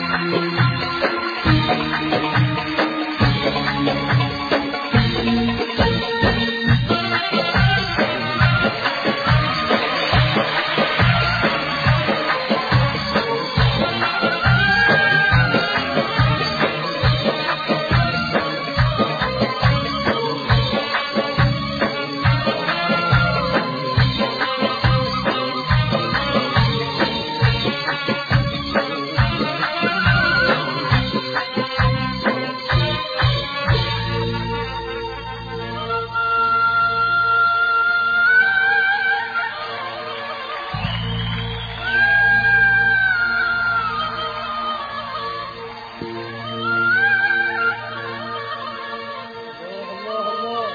الله الله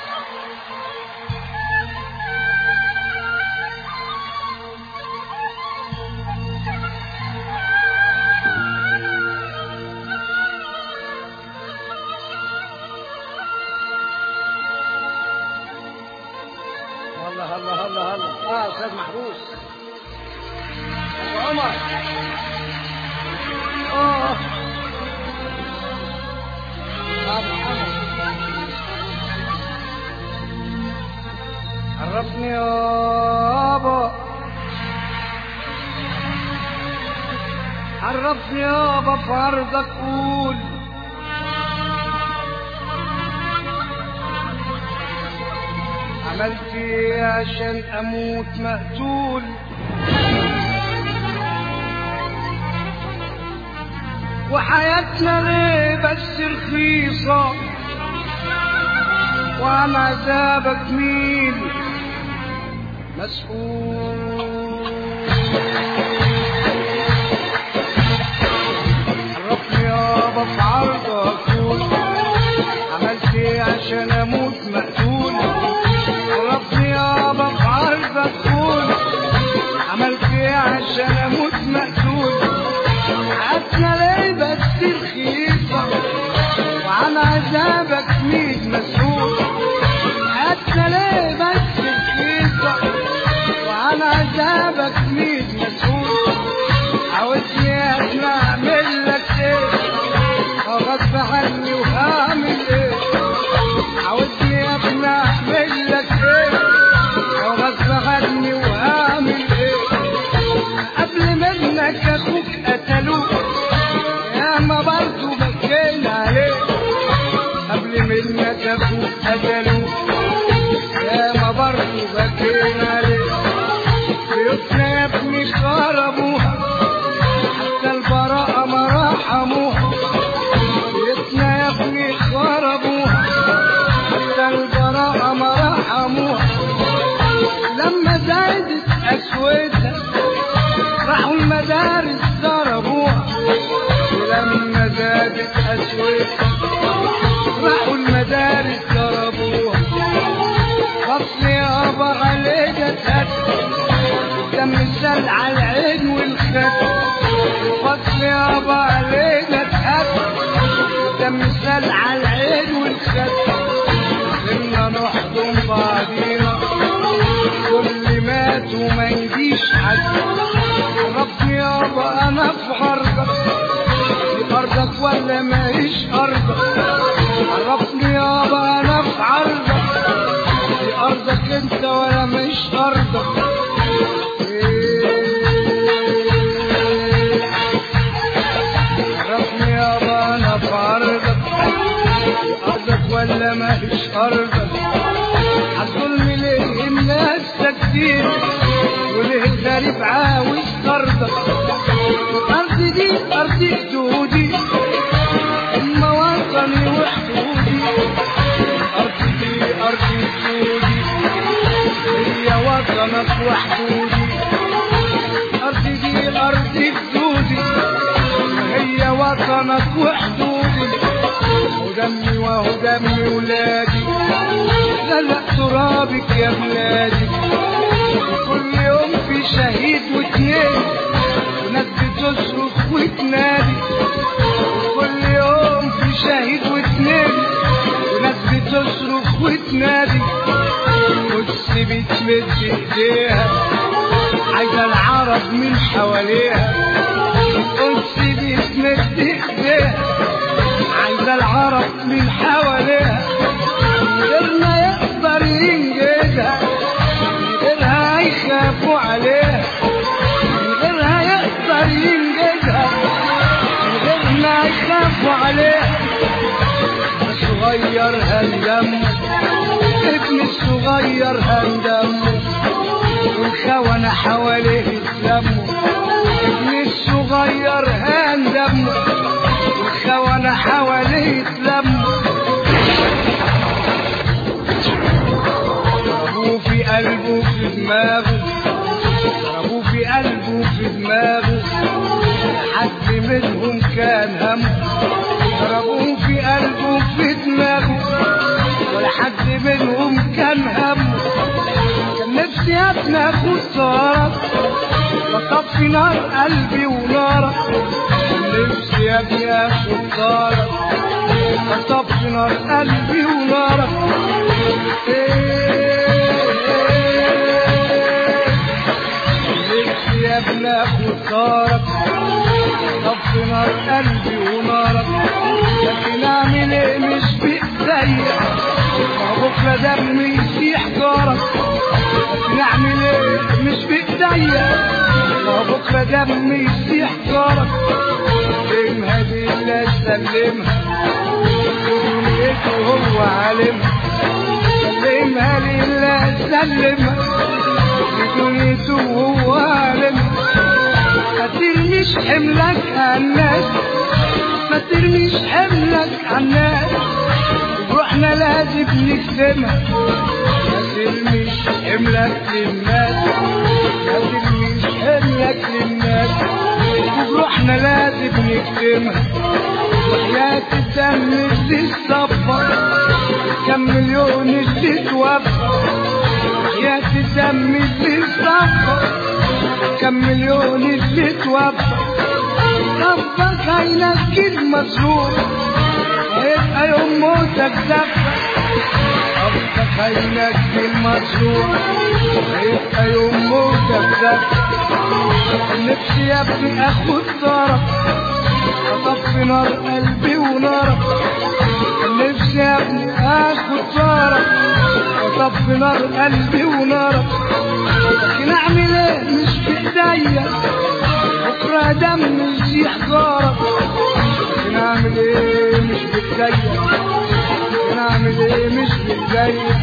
هلا هلا هلا هلا اه استاذ محروس ابو عمر اه ابو عمر عرفني يابا عرفني يابا في عرضك قول عملت ايه عشان اموت مقتول وحياتنا ليه بس رخيصة وعن عذابك مين مسؤول عرفني يابا في عرضك قول عملت ايه عشان اموت مقتول عرفني يابا في عرضك قول عملت ايه عشان اموت مقتول حياتنا ليه بس رخيصة وعن عذابك مين مسؤول حياتنا ليه بس رخيصة وعن عذابك مين مسؤول عاوزني انا اعمل لك ايه غصب عني وهعمل ايه عاوزني يا ابني اعمل لك ايه غصب عني وهعمل ايه قبل منك اخوك قتلوك يا ما برضه بكينا عليه قبل منك اخوك قتلوك يا ما برضه بكينا عليه بيوتنا يا ابني خربوها حتى البراءة ما رحموها بيوتنا يا ابني خربوها حتى البراءة ما رحموها لما زادت أسودها راحوا المدارس ضربوها ولما زادت أسودها راحوا المدارس ضربوها فصل يابا عليك اتهد دم السل على العين والخد فصل يابا عليك اتهد دم السل على العين والخد كنا نحضن بعضينا كل مات وما يجيش حد ربي يابا انا في عرضك في ارضك ولا ماليش ارضك عرفني يابا انا في عرضك في ارضك انت ولا مش ارضك عرفني يابا انا في عرضك في ارضك ولا مش ارضك عالظلم ليه الناس ساكتين وليه الغريب عاوز طردك الارض دي ارض جدودي اما وطني وحدودي الارض دي ارض جدودي هي وطنك وحدودي الارض دي ارض جدودي هي وطنك وحدودي ودمي وهو دمي ولادي غلق ترابك يا بلادي كل يوم في شهيد واتنين وناس بتصرخ وتنادي كل يوم في شهيد واتنين وناس بتصرخ وتنادي قدس بتمد ايديها عايزة العرب من حواليها قدس بتمد وعليه الصغير هندم ابن الصغير هندم والخونة حواليه اتلموا ابن الصغير هندم والخونة حواليه اتلموا ضربوه في قلبه في دماغه ضربوه في قلبه في دماغه حد منهم كان همه ضربوه في قلبه في دماغه ولا حد منهم كان همه كان نفسي يا ابني اخد صارك وطفي نار قلبي ونارك كان نفسي يا ابني اخد صارك وطفي نار قلبي ونارك نفسي يا ابني اخد صارك طفي نار قلبي ونارك لكن اعمل ايه مش بايديا ما بكره دمي يسيح جارك لكن اعمل ايه مش بايديا ما بكره دمي يسيح جارك سلمها دي لا سلمها ودنيته هو عالمها سلمها لله سلمها ودنيته هو عالمها ما ترميش حملك على الناس ما ترميش حملك على الناس وروحنا لازم نكتمها ما ترميش حملك للناس ما ترميش حملك للناس وروحنا لازم نكتمها وحياة الدم اللي اتصفى كم مليون اللي توفى وحياة الدم اللي اتصفى كم مليون اللي توفى ربك هينجي المظلوم هيبقى يوم موتك زفة ربك هينجي المظلوم هيبقى يوم موتك زفة نفسي يا ابني اخد طارك اطفي نار قلبي ونارك نفسي يا ابني اخد طارك واطفي نار قلبي ونارك لكن اعمل ايه مش بايديا بكره دم يسيح جارك لكن اعمل ايه مش بايديا لكن اعمل ايه مش بايديا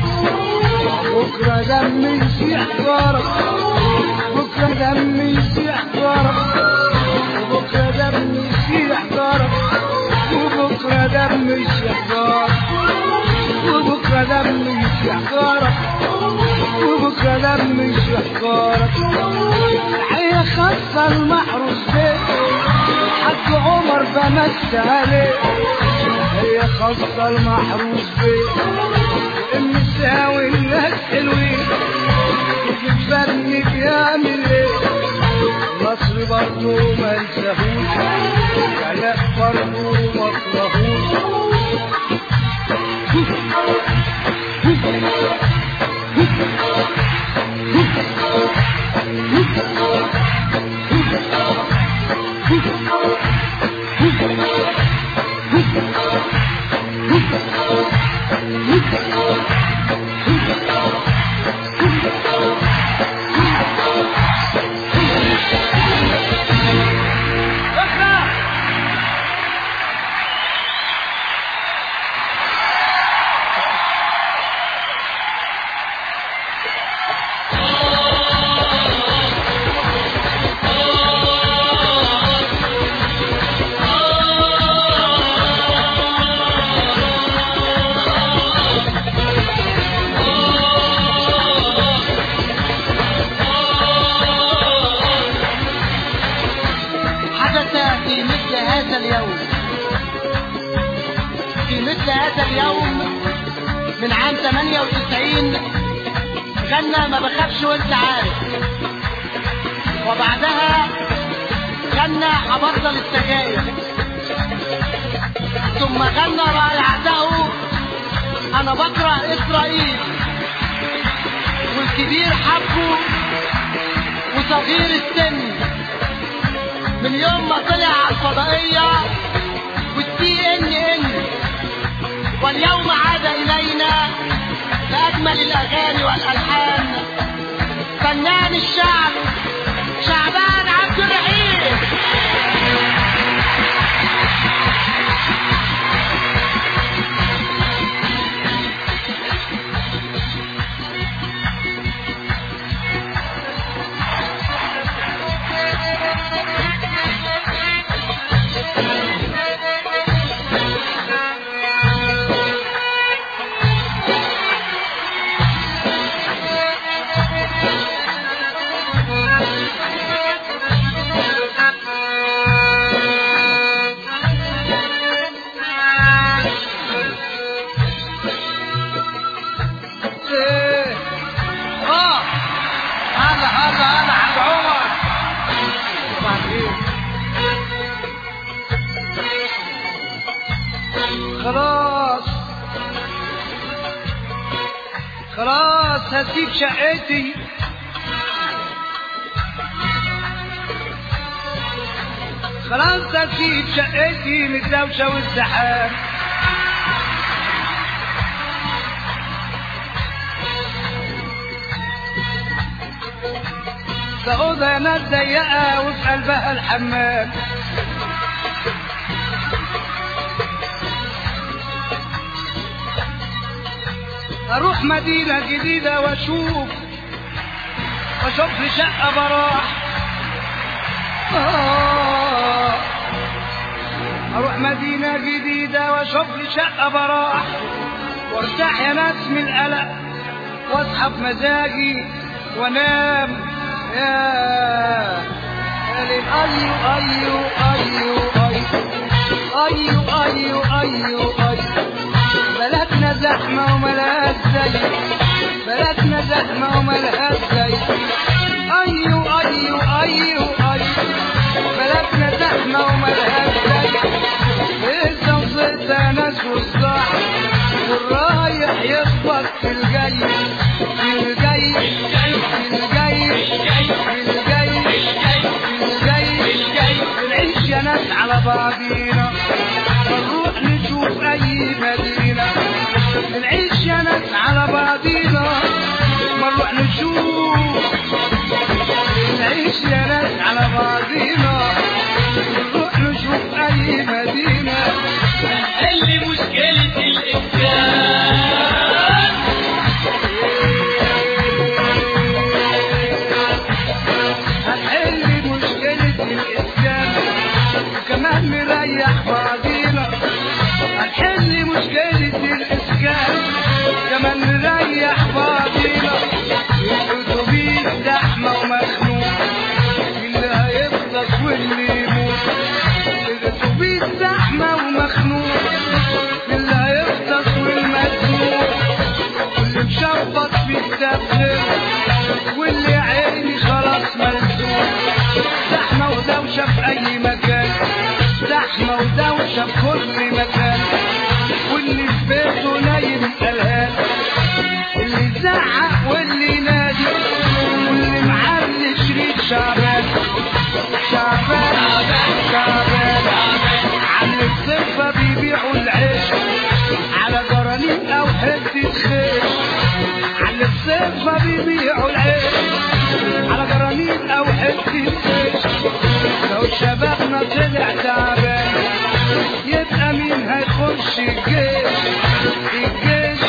بكره دم يسيح جارك بكره دم يسيح جارك وبكره دم يسيح جارك وبكره دم يسيح جارك وبكره دم يسيح جارك وبكره دم يسيح جارك الحياة خاصة المحروس بيه الحاج عمر بمس عليه هي خاصة المحروس بيه المساوي الناس حلوين الفن بيعمل ايه مصر برضه ما انساهوش علاء برضه ما اكرهوش حدث في مثل هذا اليوم في مثل هذا اليوم من عام 98 غنى ما بخافش وانت عارف وبعدها غنى هبطل السجاير ثم غنى بعده انا بكره اسرائيل والكبير حبه وصغير السن من يوم ما طلع على الفضائية والسي ان ان واليوم عاد الينا باجمل الاغاني والالحان فنان الشعب شعبان عبد الرحيم خلاص خلاص هسيب شقتي خلاص هسيب شقتي من الدوشة والزحام ده أوضة ناس ضيقة وفي قلبها الحمام اروح مدينة جديدة واشوف واشوف لي شقة براح آه. اروح مدينة جديدة واشوف لي شقة براح وارتاح يا ناس من القلق واصحى بمزاجي وانام يا ايوه ايوه ايوه ايوه ايوه ايوه ايوه بلدنا زحمة وملهاش زي بلدنا زحمة وملهاش زي أيوه أيوه أيوه أيوه بلدنا زحمة وملهاش زي إذا وصلت يا ناس والصح والرايح يخبط في الجاي في الجاي في الجاي في الجاي في الجاي بنعيش يا ناس على بعضينا ونروح نشوف أي مدينة بنعيش يا ناس على بعضينا ونروح نشوف بنعيش يا ناس على بعضينا ونروح نشوف أي مدينة حل مشكلة الإسكان هنحل مشكلة الإسكان وكمان نريح بعضينا هنحل مشكلة الإسكان كمان نريح بعضينا الأتوبيس زحمة ومخنوق اللي هيفضل واللي يموت الأتوبيس زحمة ومخنوق اللي هيفضل والمسنوق واللي مشبط في الدبدب واللي عيني خلاص مرسوم زحمة ودوشة في أي مكان زحمة ودوشة في كل مكان واللي في بيته نايم قلقان اللي زعق واللي ينادي واللي معلي شريط شعبان شعبان شعبان على الصفة بيبيعوا العيش على جرانين أو حتة خيش على الصفة بيبيعوا العيش على جرانين أو حتة خيش لو شبابنا طلع تعبان يبقى مين هيخش الجيش الجيش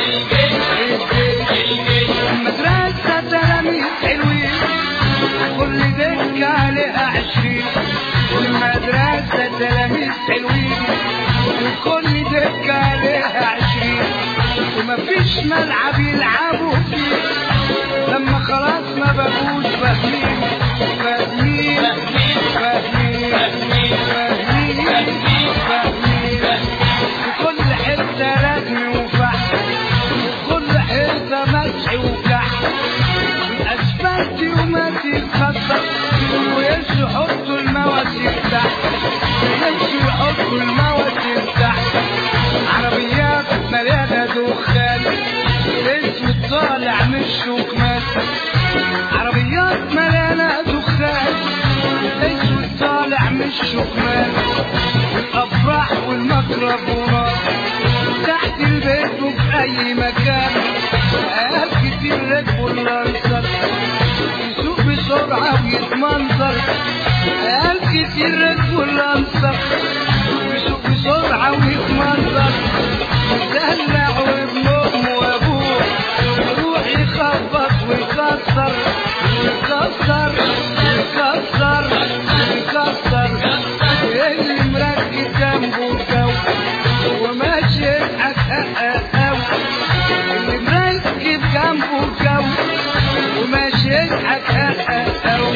الجيش المدرسة تلاميذ حلوين كل دكة عليها عشرين المدرسة تلاميذ حلوين وكل دكة عليها عشرين ومفيش ملعب يلعبوا فيه لما خلاص ما بقوش فاهمين فاهمين فاهمين فاهمين فاهمين في كل حتة رسم وفحم وفي كل حتة مسح وكحم الأسفلت وما تتخطط ويمشوا يحطوا المواسير تحت ويمشوا يحطوا المواسير تحت عربيات مليانة دخان اسود طالع من الشكمان عربيات مليانة دخان اسود طالع من الشكمان والأفراح والميكروفونات تحت البيت وفي أي مكان عيال كتير ركبوا اللانسر يسوق بسرعة ويتمنظر عيال كتير ركبوا اللانسر يسوق بسرعة ويتمنظر يدلع وابن أمه وأبوه يروح يخبط ويكسر يكسر يكسر يكسر اللي مركز جنبه جو وماشي يضحك أو اللي مركب جنبه جو وماشي يضحك أو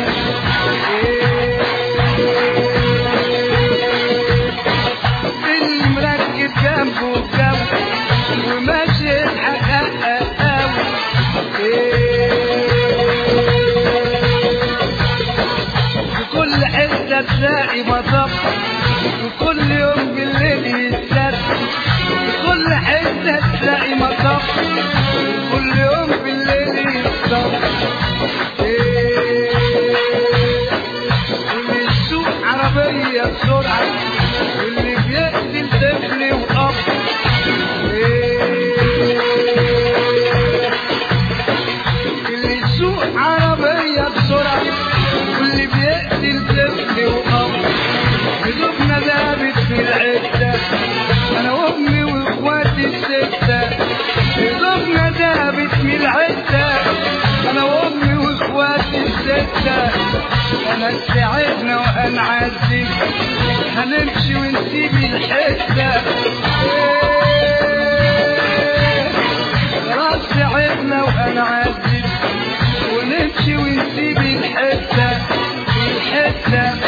اللي مركب جنبه جو وماشي يضحك أو في كل حتة تلاقي مطب وكل يوم بالليل يتسد في كده تلاقي مطب كل يوم بالليل يصطب إيه واللي يسوق عربية بسرعة واللي بيقتل طفل وأب إيه اللي يسوق عربية بسرعة واللي بيقتل طفل وأب قلوبنا دابت في العدة أنا وأمي وإخواتي الستة قلوبنا دابت في العدة أنا وأمي وإخواتي الستة أنا سعدنا وهنعذب هنمشي ونسيب الحتة إيه، خلاص سعدنا وهنعذب ونمشي ونسيب الحتة الحتة